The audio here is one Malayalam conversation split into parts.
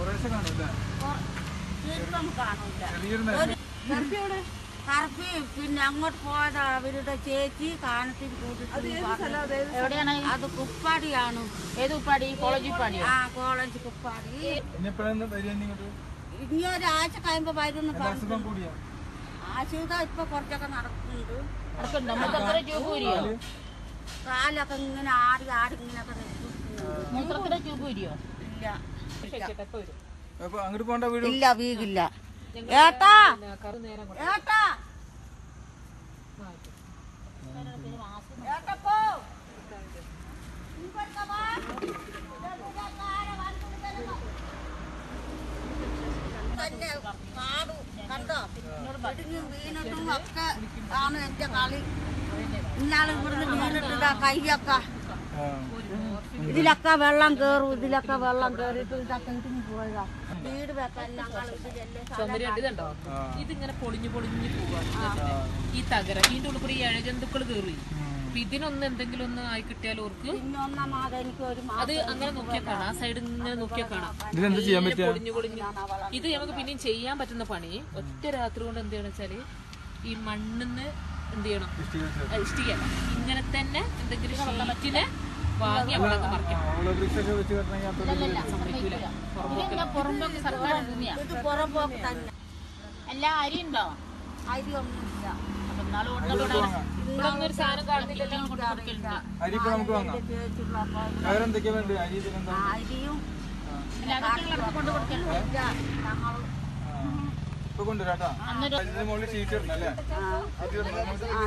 കുറേശ്ശെ കാണൂല്ലേ ചുരുക്കം കാണൂല ചെറിയൊരു നേരം കറപ്പി പിന്നെ അങ്ങോട്ട് പോയതാ അവരുടെ ചേച്ചി കാണത്തിൽ കൂട്ടിട്ട് എവിടെയാണ് അത് കുപ്പാടിയാണ് ഏത് ഉപ്പാടി കോളേജ് ഉപ്പാടിയോ ആ കോളേജ് കുപ്പാടി ഇനി എപ്പോഴാണ് വരിക ഇങ്ങോട്ട് ഇനി ഒരാഴ്ച കഴിയുമ്പോ വരുന്നു എന്താ അസുഖം കൂടിയോ ആശുപത്രി ഇപ്പൊ കുറച്ചൊക്കെ നടക്കുന്നുണ്ട് നടക്കുന്നുണ്ടോ മൂത്രത്തിന് ട്യൂബ് ഊരിയോ കാലൊക്കെ ഇങ്ങനെ ആടി ആടി ഇങ്ങനെയൊക്കെ നിൽക്കുന്നുണ്ട് മൂത്രത്തിന് ട്യൂബ് ഊരിയോ ഇല്ല അപ്പൊ അങ്ങോട്ട് പോകണ്ട വീട് ഇല്ല വീകില്ല ഏട്ടാ ഏട്ടാ ഏട്ടപ്പോ ഇങ്ങോട്ട് വാ. തന്നെ കാട് കണ്ടോ ഇടിഞ്ഞും വീണിട്ടും ഒക്കെ ആണ് എന്റെ കളി ഇന്നാള് ഇവിടുന്ന് വീണിട്ടില്ല കൈയൊക്കെ ആ. ഇതിലൊക്കെ വെള്ളം കേറും ഇതിലൊക്കെ വെള്ളം കേറിയിട്ട് ഇതൊക്കെ ഇടിഞ്ഞു പോയതാ വീട് വെക്കാൻ ഞങ്ങൾ ഇതിലല്ലേ ചുമരിട്ട് ഇതുണ്ടോ ആ. ഇതിങ്ങനെ പൊളിഞ്ഞു പൊളിഞ്ഞു പോവാണ് ഈ തകര ഇതിന്റെ ഉള്ളിൽ കൂടി ഈ ഇഴജന്തുക്കൾ കയറി അപ്പൊ ഇതിനൊന്ന് എന്തെങ്കിലും ഒന്ന് ആയി കിട്ടിയാൽ ഓർക്ക് പിന്നെ ഒന്നാം മാസം എനിക്ക് ഒരു അത് അങ്ങനെ നോക്കിയാൽ കാണാം ആ സൈഡ് ഇങ്ങനെ നോക്കിയാൽ കാണാം ഇതിനെന്ത് ചെയ്യാൻ പറ്റുക പൊളിഞ്ഞു പൊളിഞ്ഞു ഇത് നമുക്ക് പിന്നെയും ചെയ്യാൻ പറ്റുന്ന പണി ഒറ്റ രാത്രി കൊണ്ട് എന്ത് ചെയ്യണം വെച്ചാല് ഈ മണ്ണിന്ന് എന്ത് ചെയ്യണം ആ, ഇഷ്ടികല്ല ഇങ്ങനെ തന്നെ എന്തെങ്കിലും ഷീറ്റിനെ വാങ്ങി അവിടെ മറിക്കണം ഓളോ ബ്രിക്സൊക്കെ വെച്ച് കെട്ടണമെങ്കിൽ അത്ര സമ്മതിക്കൂല ഇതിന്റെ പുറമ്പൊക്കെ സർക്കാർ ഭൂമിയാ ഇത് പുറമ്പോക്ക് തന്നെ എല്ലാ അരി ഉണ്ടോ അരി ഒന്നുമില്ല അപ്പൊ നാളെ കൊണ്ടുപോകണം ഇവിടെ ഒന്നും ഒരു സാധനം കാണുന്നില്ലല്ലോ കൊണ്ട് കൊടുക്കലുണ്ട് അരി ഇപ്പൊ നമുക്ക് വാങ്ങാം ചേച്ചിയുള്ളപ്പോ വേറെ എന്തൊക്കെയാ വേണ്ടത് അരി ഇതിനെന്താ അരിയും പിന്നെ അതൊക്കെ കൊണ്ട് കൊടുക്കലുണ്ട് ഇല്ല ഞങ്ങൾ ആ. ഇപ്പൊ കൊണ്ടുവരാട്ടാ ഇതിന്റെ മുകളിൽ ഷീറ്റ് ഇടണം അല്ലേ അത് ഇടണം.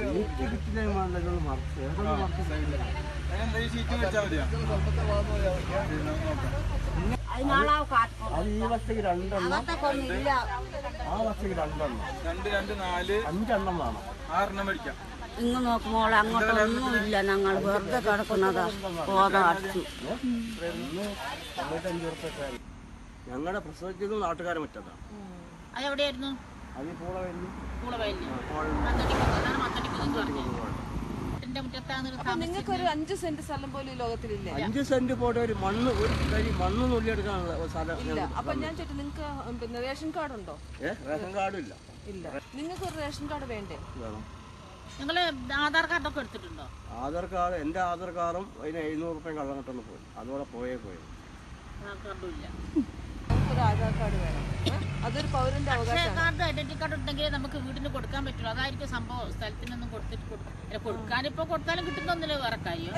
അതിനെന്താ ഈ ഷീറ്റ് വെച്ചാൽ മതിയോ ശരി, നമുക്ക് നോക്കാം. അതിനാളാവ് കാട്ടും അത് ഈ വർഷത്തേക്ക് രണ്ടെണ്ണം അതൊക്കെ ഒന്നുമില്ല ആ വർഷത്തേക്ക് രണ്ടെണ്ണം രണ്ട് രണ്ട് നാല് അഞ്ചെണ്ണം വേണം ആറെണ്ണം മേടിക്കാം ഇങ്ങ് നോക്കുമ്പോൾ അങ്ങോട്ടൊന്നുമില്ല ഞങ്ങൾ വെറുതെ കിടക്കുന്നതാ കോത അടിച്ചു ഒന്ന് തൊണ്ണൂറ്റഞ്ച് ഉറുപ്പൊക്കെ ഞങ്ങളുടെ പ്രസവിച്ചത് നാട്ടുകാരെ മുറ്റത്താണ് അതെവിടെയായിരുന്നു അത് ഈ പൂള വരുന്നു പൂളവയലില് മത്തടിക്കുന്ന് അതാണ് മത്തടിക്കുന്ന് പറഞ്ഞു എന്റെ മുറ്റത്താണ് താമസം നിങ്ങൾക്ക് ഒരു അഞ്ച് സെന്റ് സ്ഥലം പോലും ഈ ലോകത്തിലില്ലേ അഞ്ച് സെന്റ് പോയിട്ട് ഒരു മണ്ണ് ഒരു കരി മണ്ണ് നുള്ളിയെടുക്കാനുള്ള ഒരു സ്ഥലം ഇല്ല ഞങ്ങൾക്ക് അപ്പൊ ഞാൻ ചോദിച്ചു നിങ്ങൾക്ക് പിന്നെ റേഷൻ കാർഡ് ഉണ്ടോ ഏ റേഷൻ കാർഡും ഇല്ല ഇല്ല നിങ്ങൾക്ക് ഒരു റേഷൻ കാർഡ് വേണ്ടേ വേണം നിങ്ങള് ആധാർ കാർഡൊക്കെ എടുത്തിട്ടുണ്ടോ ആധാർ കാർഡ് എൻ്റെ ആധാർ കാർഡും അതിന് എഴുന്നൂറ് റുപ്യ കള്ളം കിട്ടുന്നു പോയി അതോടെ പോയേ പോയി ആധാർ കാർഡും ഇല്ല ഒരു ആധാർ കാർഡ് വേണം ഏ? അതൊരു പൗരന്റെ അവകാശമാണ് കാർഡ് ഐഡന്റിറ്റി കാർഡ് ഉണ്ടെങ്കിൽ നമുക്ക് വീടിന് കൊടുക്കാൻ പറ്റുള്ളൂ അതായിരിക്കും സംഭവം സ്ഥലത്തിനൊന്നും കൊടുത്തിട്ട് കൊടുക്കും അല്ല, കൊടുക്കാനിപ്പോ കൊടുത്താലും കിട്ടുന്നൊന്നുമില്ല വേറെ കാര്യം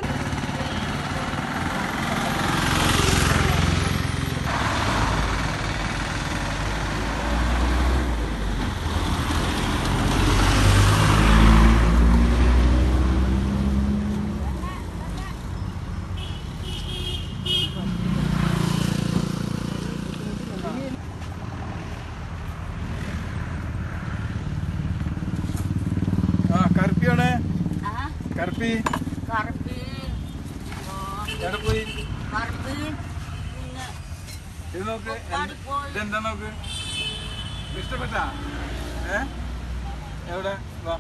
ആ കറുപ്പിയാണ് ആ കറുപ്പി കറുപ്പി എവിടെ പോയി കറുപ്പി പിന്നെ ഇത് നോക്ക് എന്ത്- ഇതെന്താ നോക്ക് ഇഷ്ടപ്പെട്ടാ ഏ എവിടെ വാ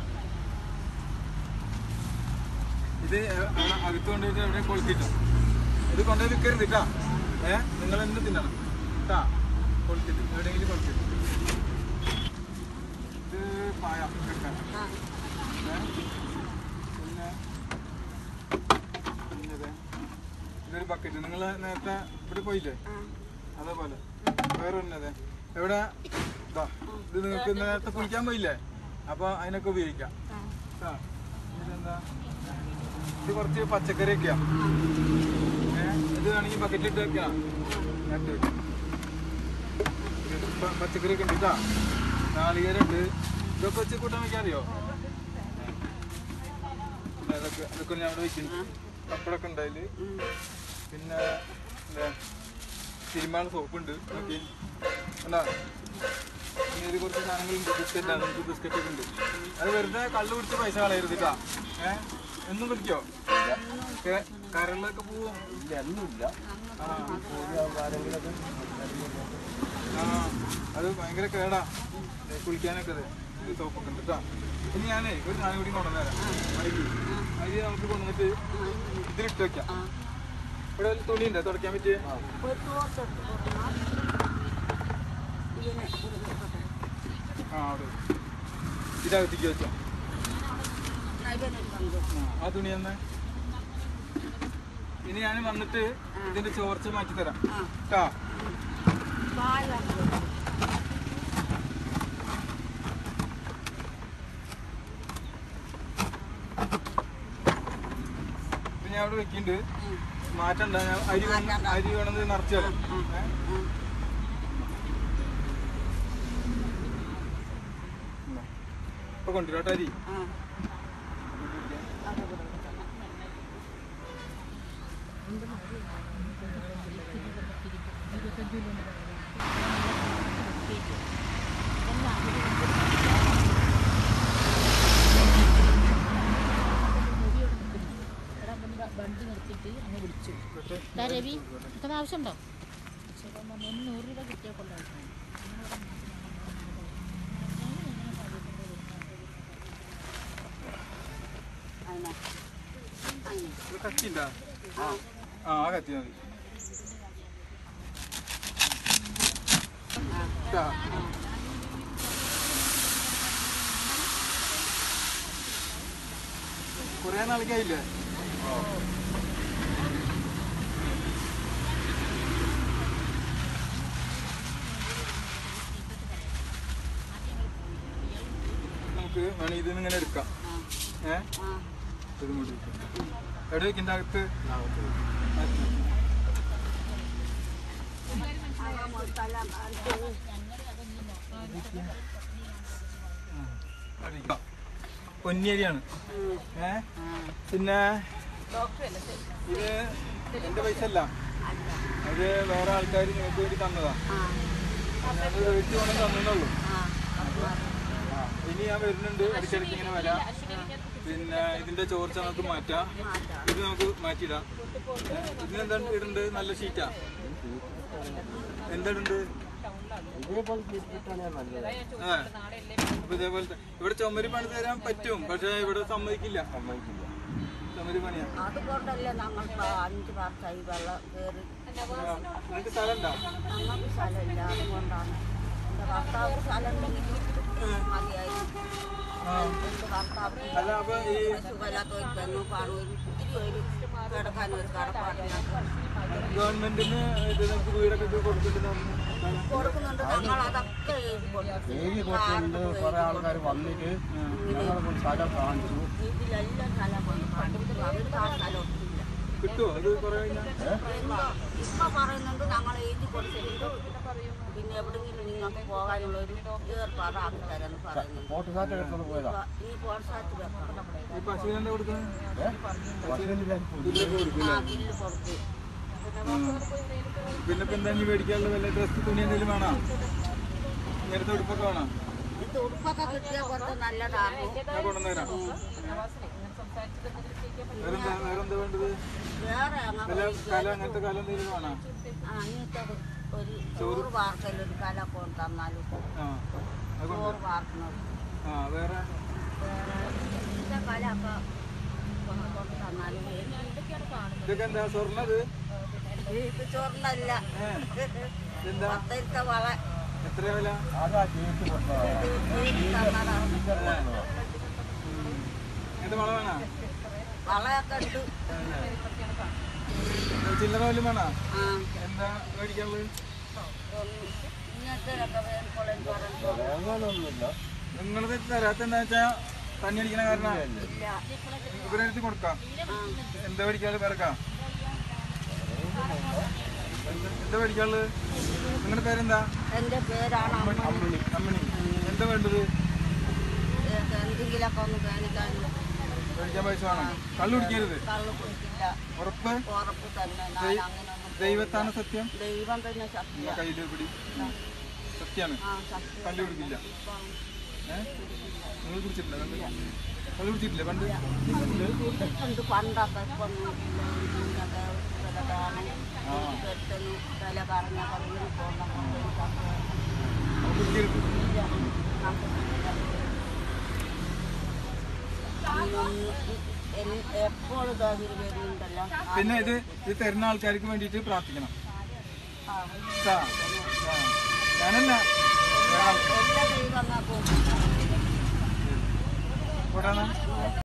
ഇത് എ- അവിടെ അകത്ത് കൊണ്ടുപോയിട്ട് എവിടെ കൊളുത്തിട്ടോ ഇത് കൊണ്ടുപോയി വിൽക്കരുത് കേട്ടാ ഏ നിങ്ങൾ എന്ത് തിന്നണം കേട്ടാ കൊളുത്തിട്ട് എവിടെയെങ്കിലും കൊളുത്തിട്ട് ഇത് പായ കേട്ടാ ഏ? പിന്നെ പിന്നത് ഇതൊരു ബക്കറ്റ് നിങ്ങൾ നേരത്തെ ഇവിടെ പോയില്ലേ അതേപോലെ വേറെ ഒന്നതെ എവിടെ ഇതാ ഇത് നിങ്ങൾക്ക് നേരത്തെ കുളിക്കാൻ പോയില്ലേ അപ്പൊ അതിനൊക്കെ ഉപയോഗിക്കാം ആ ഇതെന്താ ഇത് കുറച്ച് പച്ചക്കറിയൊക്കെയാ ഏ ഇത് വേണമെങ്കിൽ ബക്കറ്റിലിട്ട് വെക്കാം രണ്ട് ഇത് പ- പച്ചക്കറിയൊക്കെ ഉണ്ട് ഇതാ നാളികേരുണ്ട് ഇതൊക്കെ വെച്ച് കൂട്ടാൻ വെക്കാൻ അറിയോ പിന്നെ അതൊക്കെ അതൊക്കെ ഞാൻ അവിടെ വെക്കുന്നു പപ്പടമൊക്കെ ഉണ്ട് അതില് പിന്നെ എന്താ തിരുമാൻ സോപ്പുണ്ട് നോക്കി എന്താ പിന്നെ ഇത് കുറച്ച് സാധനങ്ങളുണ്ട് ബിസ്ക്കറ്റ് ആണ് നമുക്ക് ബിസ്ക്കറ്റ് ഒക്കെ ഉണ്ട് അത് വെറുതെ കള്ളു കുടിച്ച് പൈസ കളയരുത് കേട്ടാ ഏ എന്നും കുടിക്കോ കേ- കരളിലൊക്കെ പോവും ഇല്ല ഒന്നുമില്ല ആ ആരെങ്കിലൊക്കെ ആ അത് ഭയങ്കര കേടാ ഏ, കുളിക്കാനൊക്കെ അതെ ഇത് സോപ്പൊക്കെ ഉണ്ട് കേട്ടോ ഇനി ഞാനേ ഒരു സാധനം കൂടി കൊണ്ടുവന്നേരാം അരി അരി നമുക്ക് കൊണ്ടുവന്നിട്ട് ഇതിലിട്ട് വെക്കാം ഇവിടെ വല്ല തുണി ഉണ്ടോ തുടയ്ക്കാൻ പറ്റിയ ഒരു തോർത്തെടുത്ത് കൊടുക്കണം ആ അവിടെ ഇതകത്തേക്ക് വെച്ചോ ആ, ആ തുണി തന്നെ ഇനി ഞാൻ വന്നിട്ട് ഇതിന്റെ ചോർച്ച മാറ്റി തരാം കേട്ടാ ഇത് ഞാൻ അവിടെ വെക്കുന്നുണ്ട് മാറ്റണ്ട ഞാൻ അരി വേണം അരി വേണമെന്ന് നിറച്ചാലോ ഇപ്പൊ കൊണ്ടുവരാട്ടോ അരി വണ്ടി നിർത്തിയിട്ട് അങ്ങ് വിളിച്ചു "ദാ രവി ഇത്ര ആവശ്യമുണ്ടോ ചേട്ടൻ പറഞ്ഞു "ഒന്ന് നൂറ് രൂപ കിട്ടിയാൽ കൊള്ളാം ഇത് കത്തിണ്ടാ ആ ആ കത്തി മതി ട്ടാ. കുറേ നാളിക്കായില്ലേ നമുക്ക് വേണമെങ്കിൽ ഇതിൽ നിന്ന് ഇങ്ങനെ എടുക്കാം ഏ ഇത് മൂടി വെക്കാം എവിടെ വെക്കിൻ്റെ അകത്ത് പൊന്നിയരിയാണ് ഏ പിന്നെ ഇത് എന്റെ പൈസ അല്ല അത് വേറെ ആൾക്കാർ നിങ്ങൾക്ക് വേണ്ടി തന്നതാ ഞാനത് മേടിച്ച് കൊണ്ട് തന്നുള്ളൂ ഇനി ഞാൻ വരുന്നുണ്ട് ഇടയ്ക്കിടയ്ക്ക് ഇങ്ങനെ വരാം പിന്നെ ഇതിന്റെ ചോർച്ച നമുക്ക് മാറ്റാം ഇത് നമുക്ക് മാറ്റിയിടാം ഏ, ഇതിനെന്താ ഇടുന്നുണ്ട് നല്ല ഷീറ്റാ എന്താ ഇടുന്നുണ്ട് ഇതേപോലെ കിട്ടാനാ നല്ലത് ആ അപ്പൊ ഇതേപോലത്തെ ഇവിടെ ചുമര് പണി തരാൻ പറ്റും പക്ഷെ ഇവിടെ സമ്മതിക്കില്ല സമ്മതിക്കില്ല ചുമര് പണിയാ അതുകൊണ്ടല്ലേ ഞങ്ങൾ അഞ്ച് വർഷമായി വെള്ളം കയറി ആ, നിനക്ക് സ്ഥലം ഉണ്ടോ ഞങ്ങൾക്ക് സ്ഥലമില്ല അതുകൊണ്ടാണ് എൻ്റെ ഭർത്താവ് സ്ഥലം ഉണ്ടെങ്കിൽ മതിയായിരുന്നു ആ എൻ്റെ ഭർത്താവ് അല്ല അപ്പൊ ഈ സുഖമില്ലാത്ത ഒരു പെണ്ണു കാണും ഒരു ഇത്തിരി ഒരു കിടക്കാൻ ഒരു കടപ്പാടിനൊക്കെ ഗവൺമെന്റിന് ഇത് നമുക്ക് വീടൊക്കെ കൊടുത്തിട്ടുണ്ട് കൊടുക്കുന്നുണ്ട് ഞങ്ങൾ അതൊക്കെ എഴുതി കൊടുത്തു എഴുതി കൊടുത്തിട്ടുണ്ട് കുറെ ആൾക്കാർ വന്നിട്ട് ഞങ്ങൾ സ്ഥലം കാണിച്ചു ഇതിലെല്ലാം സ്ഥലം കൊണ്ട് കണ്ടിട്ട് അവർക്ക് ആ സ്ഥലം ഒട്ടില്ല കിട്ടുമോ അത് കുറെ കഴിഞ്ഞാൽ ഇപ്പൊ പറയുന്നുണ്ട് ഞങ്ങൾ എഴുതി കൊടുത്തിട്ടുണ്ട് പിന്നെ എവിടെങ്കിലും നിങ്ങൾക്ക് പോകാനുള്ള ഒരു ഏർപ്പാട് ആക്കി തരാന്ന് പറയുന്നുണ്ട് ഫോട്ടോ സാറ്റ് എടുത്തോണ്ട് പോയതാ ഈ പ്രോത്സാഹത്തിൽ വെക്കണം ഈ പശുവിനെന്താ കൊടുക്കുന്നത് ഏ? പശുവിന്റെ പുല്ലൊക്കെ കൊടുക്കും ആ ബില്ല് കൊടുത്തു പിന്നെ ഇപ്പൊ എന്താ ഇനി മേടിക്കാനുള്ള വല്ല ഡ്രസ് തുണി എന്തെങ്കിലും വേണോ ഇങ്ങനത്തെ ഉടുപ്പൊക്കെ വേണോ ഇത് ഉടുപ്പൊക്കെ കിട്ടിയാൽ കുറച്ച് നല്ലതാകും ഞാൻ കൊണ്ടുവന്നുതരാം വേറെന്താ വേറെന്താ വേണ്ടത് വേറെ അങ്ങ് വല്ല കല അങ്ങനത്തെ കല എന്തെങ്കിലും വേണോ അങ്ങനത്തെ ഒരു ചോറ് വാർക്കൽ ഒരു കല കൊണ്ട് തന്നാലും ആ അത് കൊണ്ട് ചോറ് വാർക്കുന്നത് ആ വേറെ വേറെ ഇന്ന കലൊക്കെ കൊണ്ട് തന്നാലും ഇതൊക്കെ എന്താ സ്വർണ്ണത് ഇത് ചോറിനല്ല ഏ എന്താ പത്തിലത്തെ വള എത്ര വില അതാ കേട്ട് കൊടുത്തതാ ഇത് തന്നതാണ് എന്റെ വള വേണോ വളയൊക്കെ ഉണ്ട് ചില്ലറ വല്ലതും വേണോ ആ എന്താ മേടിക്കാനുള്ളത് ഇങ്ങനത്തെ വേൽക്കൊള്ളം പറഞ്ഞു വേങ്ങാനൊന്നുമില്ല നിങ്ങളത് തരാത്ത എന്താ വെച്ചാ തണ്ണി അടിക്കണ കാരണം ഇല്ല ഇവരെ എടുത്ത് കൊടുക്കാം എന്താ മേടിക്കാനുള്ളത് പേരക്കാം എന്താ മേടിക്കാനുള്ളത് നിങ്ങളുടെ പേരെന്താ എൻ്റെ പേരാണ് അമ്മ അമ്മിണി അമ്മിണി എന്താ വേണ്ടത് എന്തെങ്കിലുമൊക്കെ ഒന്ന് വേണിക്കാൻ മേടിക്കാൻ പൈസ വേണം കള്ളു കുടിക്കരുത് കള്ളു കുടിക്കില്ല ഉറപ്പ് ഉറപ്പ് തന്നെ ഞാൻ അങ്ങനെയൊന്നും ദൈവത്താണ് സത്യം ദൈവം തന്നെ സത്യം നിങ്ങളെ കയ്യിൽ പിടി സത്യാണ് ആ സത്യം കള്ളു കുടിക്കില്ല ഏ നിങ്ങൾ കുടിച്ചിട്ടില്ല കണ്ട് കള്ളു കുടിച്ചിട്ടില്ലേ പണ്ട് ഉണ്ട് പണ്ടൊക്കെ ഇപ്പം ഇങ്ങനത്തെ വിലതാണ് ആ കെട്ടുന്നു വില പറഞ്ഞ കറിയും പോകണം അത് കുടിക്കരുത് എപ്പോഴും ഇതാതിരി വരുന്നുണ്ടല്ലോ പിന്നെ ഇത് ഇത് തരുന്ന ആൾക്കാർക്ക് വേണ്ടിയിട്ട് പ്രാർത്ഥിക്കണം ആ ട്ടാ. ആ. ഞാനല്ല വന്നപ്പോ പോട്ടാ